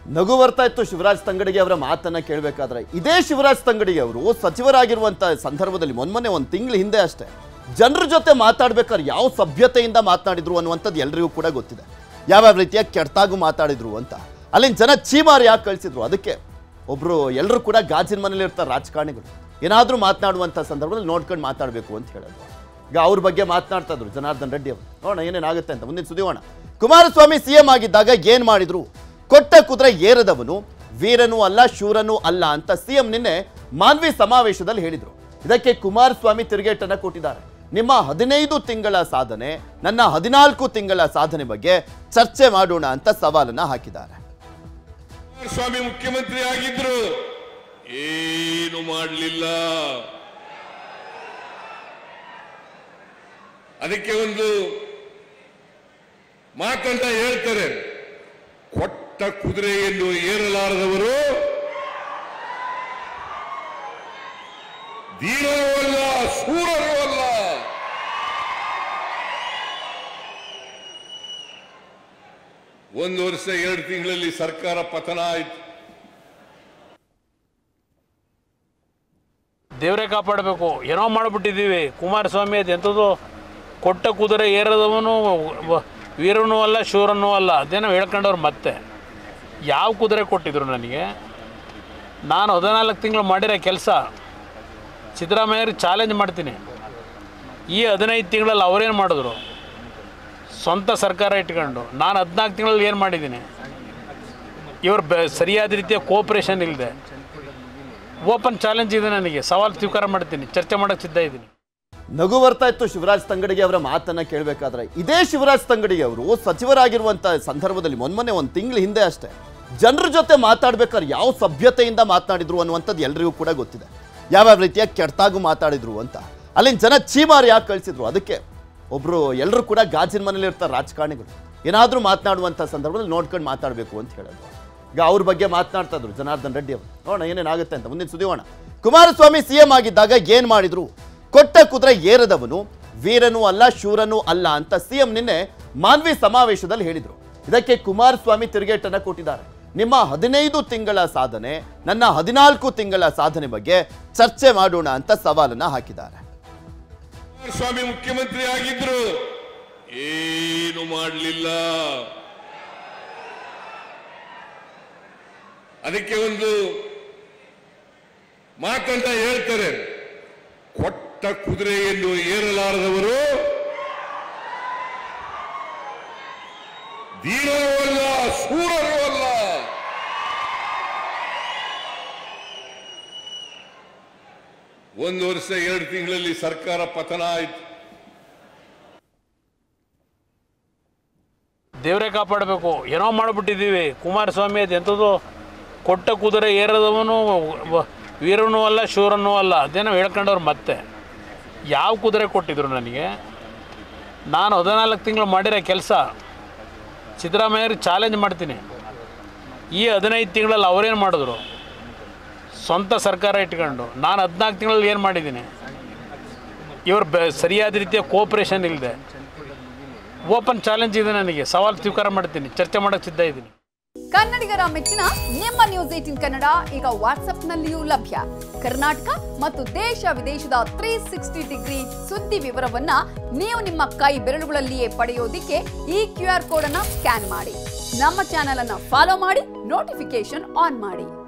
ನಗು ಬರ್ತಾ ಇತ್ತು ಶಿವರಾಜ್ ತಂಗಡಿಗೆ ಅವರ ಮಾತನ್ನ ಕೇಳಬೇಕಾದ್ರೆ ಇದೇ ಶಿವರಾಜ್ ತಂಗಡಿಗೆ ಅವರು ಸಚಿವರಾಗಿರುವಂತ ಸಂದರ್ಭದಲ್ಲಿ ಮೊನ್ನೆ ಒಂದು ತಿಂಗಳ ಹಿಂದೆ ಅಷ್ಟೇ ಜನರ ಜೊತೆ ಮಾತಾಡ್ಬೇಕಾದ್ರೆ ಯಾವ ಸಭ್ಯತೆಯಿಂದ ಮಾತನಾಡಿದ್ರು ಅನ್ನುವಂಥದ್ದು ಎಲ್ರಿಗೂ ಕೂಡ ಗೊತ್ತಿದೆ ಯಾವ್ಯಾವ ರೀತಿಯ ಕೆಟ್ಟಾಗೂ ಮಾತಾಡಿದ್ರು ಅಂತ ಅಲ್ಲಿನ ಜನ ಚೀಮಾರು ಯಾಕೆ ಕಳಿಸಿದ್ರು ಅದಕ್ಕೆ ಒಬ್ರು ಎಲ್ಲರೂ ಕೂಡ ಗಾಜಿನ ಮನೇಲಿ ಇರ್ತಾರೆ ರಾಜಕಾರಣಿಗಳು ಏನಾದರೂ ಮಾತನಾಡುವಂಥ ಸಂದರ್ಭದಲ್ಲಿ ನೋಡ್ಕೊಂಡು ಮಾತಾಡಬೇಕು ಅಂತ ಹೇಳೋದು ಈಗ ಅವ್ರ ಬಗ್ಗೆ ಮಾತನಾಡ್ತಾ ಇದ್ರು ಜನಾರ್ದನ್ ರೆಡ್ಡಿ ಅವರು ನೋಡೋಣ ಏನೇನಾಗುತ್ತೆ ಅಂತ ಮುಂದಿನ ಸುದ್ದಿಯೋಣ ಕುಮಾರಸ್ವಾಮಿ ಸಿಎಂ ಆಗಿದ್ದಾಗ ಏನ್ ಮಾಡಿದ್ರು ಕೊಟ್ಟ ಕುದುರೆ ಏರದವನು ವೀರನೂ ಅಲ್ಲ ಶೂರನೂ ಅಲ್ಲ ಅಂತ ಸಿಎಂ ನಿನ್ನೆ ಮಾನ್ವಿ ಸಮಾವೇಶದಲ್ಲಿ ಹೇಳಿದ್ರು ಇದಕ್ಕೆ ಕುಮಾರಸ್ವಾಮಿ ತಿರುಗೇಟನ್ನ ಕೊಟ್ಟಿದ್ದಾರೆ ನಿಮ್ಮ ಹದಿನೈದು ತಿಂಗಳ ಸಾಧನೆ ನನ್ನ ಹದಿನಾಲ್ಕು ತಿಂಗಳ ಸಾಧನೆ ಬಗ್ಗೆ ಚರ್ಚೆ ಮಾಡೋಣ ಅಂತ ಸವಾಲನ್ನ ಹಾಕಿದ್ದಾರೆ ಸ್ವಾಮಿ ಮುಖ್ಯಮಂತ್ರಿ ಆಗಿದ್ರು ಏನು ಮಾಡಲಿಲ್ಲ ಅದಕ್ಕೆ ಒಂದು ಮಾತಂತ ಹೇಳ್ತಾರೆ ಕೊಟ್ಟ ಕುದುರೆಯನ್ನು ಏರಲಾರದವರು ಧೀರರೂ ಅಲ್ಲ ಶೂರರೂ ಅಲ್ಲ ಒಂದು ವರ್ಷ ಎರಡು ತಿಂಗಳಲ್ಲಿ ಸರ್ಕಾರ ಪತನ ಆಯ್ತು ದೇವರೇ ಕಾಪಾಡಬೇಕು ಏನೋ ಮಾಡಿಬಿಟ್ಟಿದ್ದೀವಿ ಕುಮಾರಸ್ವಾಮಿ ಅದು ಎಂಥದ್ದು ಕೊಟ್ಟ ಕುದುರೆ ಏರದವನು ವ- ವೀರನೂ ಅಲ್ಲ ಶೂರನೂ ಅಲ್ಲ ಅದೇನೋ ಹೇಳ್ಕೊಂಡವ್ರು ಮತ್ತೆ ಯಾವ ಕುದುರೆ ಕೊಟ್ಟಿದ್ರು ನನಗೆ ನಾನು ಹದಿನಾಲ್ಕು ತಿಂಗಳು ಮಾಡಿರೋ ಕೆಲಸ ಸಿದ್ದರಾಮಯ್ಯರಿಗೆ ಚಾಲೆಂಜ್ ಮಾಡ್ತೀನಿ ಈ ಹದಿನೈದು ತಿಂಗಳಲ್ಲಿ ಅವರೇನು ಮಾಡಿದ್ರು ಸ್ವಂತ ಸರ್ಕಾರ ಇಟ್ಕೊಂಡು ನಾನು ಹದಿನಾಲ್ಕು ತಿಂಗಳಲ್ಲಿ ಏನು ಮಾಡಿದ್ದೀನಿ ಇವರು ಬೆ ಸರಿಯಾದ ರೀತಿಯ ಕೋಪ್ರೇಷನ್ ಇಲ್ಲದೆ ಓಪನ್ ಚಾಲೆಂಜ್ ಇದೆ ನನಗೆ ಸವಾಲು ಸ್ವೀಕಾರ ಮಾಡ್ತೀನಿ ಚರ್ಚೆ ಮಾಡೋಕ್ಕೆ ಸಿದ್ಧ ಇದ್ದೀನಿ ನಗು ಬರ್ತಾ ಇತ್ತು ಶಿವರಾಜ್ ತಂಗಡಿಗೆ ಅವರ ಮಾತನ್ನ ಕೇಳಬೇಕಾದ್ರೆ ಇದೇ ಶಿವರಾಜ್ ತಂಗಡಿಗೆ ಅವರು ಸಚಿವರಾಗಿರುವಂತ ಸಂದರ್ಭದಲ್ಲಿ ಮೊನ್ನೆ ಒಂದು ತಿಂಗಳ ಹಿಂದೆ ಅಷ್ಟೇ ಜನರ ಜೊತೆ ಮಾತಾಡ್ಬೇಕಾದ್ರೆ ಯಾವ ಸಭ್ಯತೆಯಿಂದ ಮಾತನಾಡಿದ್ರು ಅನ್ನುವಂಥದ್ದು ಎಲ್ರಿಗೂ ಕೂಡ ಗೊತ್ತಿದೆ ಯಾವ್ಯಾವ ರೀತಿಯ ಕೆಟ್ಟಾಗೂ ಮಾತಾಡಿದ್ರು ಅಂತ ಅಲ್ಲಿನ ಜನ ಚೀಮಾರು ಯಾಕೆ ಕಳಿಸಿದ್ರು ಅದಕ್ಕೆ ಒಬ್ರು ಎಲ್ಲರೂ ಕೂಡ ಗಾಜಿನ ಮನೇಲಿ ಇರ್ತಾರೆ ರಾಜಕಾರಣಿಗಳು ಏನಾದರೂ ಮಾತನಾಡುವಂಥ ಸಂದರ್ಭದಲ್ಲಿ ನೋಡ್ಕೊಂಡು ಮಾತಾಡಬೇಕು ಅಂತ ಹೇಳೋದು ಈಗ ಅವ್ರ ಬಗ್ಗೆ ಮಾತನಾಡ್ತಾ ಇದ್ರು ಜನಾರ್ದನ್ ರೆಡ್ಡಿ ಅವರು ನೋಡೋಣ ಏನೇನಾಗುತ್ತೆ ಅಂತ ಮುಂದಿನ ಸುದ್ದಿಯೋಣ ಕುಮಾರಸ್ವಾಮಿ ಸಿಎಂ ಆಗಿದ್ದಾಗ ಏನ್ ಮಾಡಿದ್ರು ಕೊಟ್ಟ ಕುದುರೆ ಏರದವನು ವೀರನೂ ಅಲ್ಲ ಶೂರನೂ ಅಲ್ಲ ಅಂತ ಸಿಎಂ ನಿನ್ನೆ ಮಾನ್ವಿ ಸಮಾವೇಶದಲ್ಲಿ ಹೇಳಿದ್ರು ಇದಕ್ಕೆ ಕುಮಾರಸ್ವಾಮಿ ತಿರುಗೇಟನ್ನ ಕೊಟ್ಟಿದ್ದಾರೆ ನಿಮ್ಮ ಹದಿನೈದು ತಿಂಗಳ ಸಾಧನೆ ನನ್ನ ಹದಿನಾಲ್ಕು ತಿಂಗಳ ಸಾಧನೆ ಬಗ್ಗೆ ಚರ್ಚೆ ಮಾಡೋಣ ಅಂತ ಸವಾಲನ್ನ ಹಾಕಿದ್ದಾರೆ ಸ್ವಾಮಿ ಮುಖ್ಯಮಂತ್ರಿ ಆಗಿದ್ರು ಏನು ಮಾಡಲಿಲ್ಲ ಅದಕ್ಕೆ ಒಂದು ಮಾತಂತ ಹೇಳ್ತಾರೆ ಕೊಟ್ಟ ಕುದುರೆಯನ್ನು ಏರಲಾರದವರು ಧೀರರೂ ಅಲ್ಲ ಶೂರರೂ ಅಲ್ಲ ಒಂದು ವರ್ಷ ಎರಡು ತಿಂಗಳಲ್ಲಿ ಸರ್ಕಾರ ಪತನ ಆಯ್ತು ದೇವರೇ ಕಾಪಾಡಬೇಕು ಏನೋ ಮಾಡಿಬಿಟ್ಟಿದ್ದೀವಿ ಕುಮಾರಸ್ವಾಮಿ ಅದು ಎಂಥದ್ದು ಕೊಟ್ಟ ಕುದುರೆ ಏರದವನು ವ- ವೀರನೂ ಅಲ್ಲ ಶೂರನೂ ಅಲ್ಲ ಅದೇನೋ ಹೇಳ್ಕೊಂಡವ್ರು ಮತ್ತೆ ಯಾವ ಕುದುರೆ ಕೊಟ್ಟಿದ್ರು ನನಗೆ ನಾನು ಹದಿನಾಲ್ಕು ತಿಂಗಳು ಮಾಡಿರೋ ಕೆಲಸ ಸಿದ್ದರಾಮಯ್ಯರಿಗೆ ಚಾಲೆಂಜ್ ಮಾಡ್ತೀನಿ ಈ ಹದಿನೈದು ತಿಂಗಳಲ್ಲಿ ಅವರೇನು ಮಾಡಿದ್ರು ಸ್ವಂತ ಸರ್ಕಾರ ಇಟ್ಕೊಂಡು ನಾನು ಹದಿನಾಲ್ಕು ತಿಂಗಳಲ್ಲಿ ಏನು ಮಾಡಿದ್ದೀನಿ ಇವರು ಬೆ ಸರಿಯಾದ ರೀತಿಯ ಕೋಪ್ರೇಷನ್ ಇಲ್ಲದೆ ಓಪನ್ ಚಾಲೆಂಜ್ ಇದೆ ನನಗೆ ಸವಾಲು ಸ್ವೀಕಾರ ಮಾಡ್ತೀನಿ ಚರ್ಚೆ ಮಾಡೋಕ್ಕೆ ಸಿದ್ಧ ಇದ್ದೀನಿ ಕನ್ನಡಿಗರ ಮೆಚ್ಚಿನ ನಿಮ್ಮ ನ್ಯೂಸ್ ಏಟಿನ್ ಕನ್ನಡ ಈಗ ವಾಟ್ಸ್ಆಪ್ನಲ್ಲಿಯೂ ಲಭ್ಯ ಕರ್ನಾಟಕ ಮತ್ತು ದೇಶ ವಿದೇಶದ ತ್ರೀ ಸಿಕ್ಸ್ಟಿ ಡಿಗ್ರಿ ಸುದ್ದಿ ವಿವರವನ್ನ ನೀವು ನಿಮ್ಮ ಕೈ ಬೆರಳುಗಳಲ್ಲಿಯೇ ಪಡೆಯೋದಿಕ್ಕೆ ಈ ಕ್ಯೂ ಆರ್ ಕೋಡ್ ಅನ್ನ ಸ್ಕ್ಯಾನ್ ಮಾಡಿ ನಮ್ಮ ಚಾನೆಲ್ ಅನ್ನ ಫಾಲೋ ಮಾಡಿ ನೋಟಿಫಿಕೇಶನ್ ಆನ್ ಮಾಡಿ